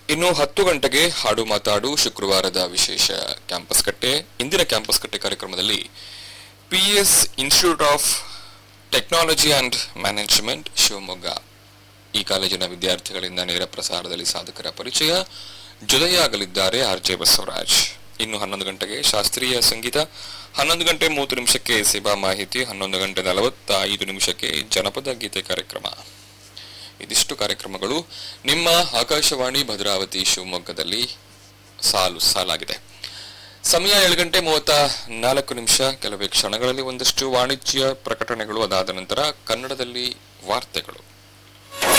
ಇನ್ನು ಹತ್ತು ಗಂಟೆಗೆ ಹಾಡು ಮಾತಾಡು ಶುಕ್ರವಾರದ ವಿಶೇಷ ಕ್ಯಾಂಪಸ್ ಕಟ್ಟೆ ಇಂದಿನ ಕ್ಯಾಂಪಸ್ ಕಟ್ಟೆ ಕಾರ್ಯಕ್ರಮದಲ್ಲಿ PS institute of technology and management Shivamogga ಈ ಕಾಲೇಜಿನ ವಿದ್ಯಾರ್ಥಿಗಳಿಂದ ನೇರ ಪ್ರಸಾರದಲ್ಲಿ ಸಾಧಕರ ಪರಿಚಯ ಜೊತೆಯಾಗಲಿದ್ದಾರೆ ಆರ್ ಜೆ ಬಸವರಾಜ್ ಇನ್ನು ಹನ್ನೊಂದು ಗಂಟೆಗೆ ಶಾಸ್ತ್ರೀಯ ಸಂಗೀತ ಹನ್ನೊಂದು ಗಂಟೆ ಮೂವತ್ತು ನಿಮಿಷಕ್ಕೆ ಸೇವಾ ಮಾಹಿತಿ ಹನ್ನೊಂದು ಗಂಟೆ ನಲವತ್ತ ಐದು ನಿಮಿಷಕ್ಕೆ ಜನಪದ ಗೀತೆ ಕಾರ್ಯಕ್ರಮ ಇದಿಷ್ಟು ಕಾರ್ಯಕ್ರಮಗಳು ನಿಮ್ಮ ಆಕಾಶವಾಣಿ ಭದ್ರಾವತಿ ಶಿವಮೊಗ್ಗದಲ್ಲಿ ಸಾಲು ಸಾಲಾಗಿದೆ ಸಮಯ ಏಳು ಗಂಟೆ ಮೂವತ್ತ ನಾಲ್ಕು ನಿಮಿಷ ಕೆಲವೇ ಕ್ಷಣಗಳಲ್ಲಿ ಒಂದಷ್ಟು ವಾಣಿಜ್ಯ ಪ್ರಕಟಣೆಗಳು ಅದಾದ ನಂತರ ಕನ್ನಡದಲ್ಲಿ ವಾರ್ತೆಗಳು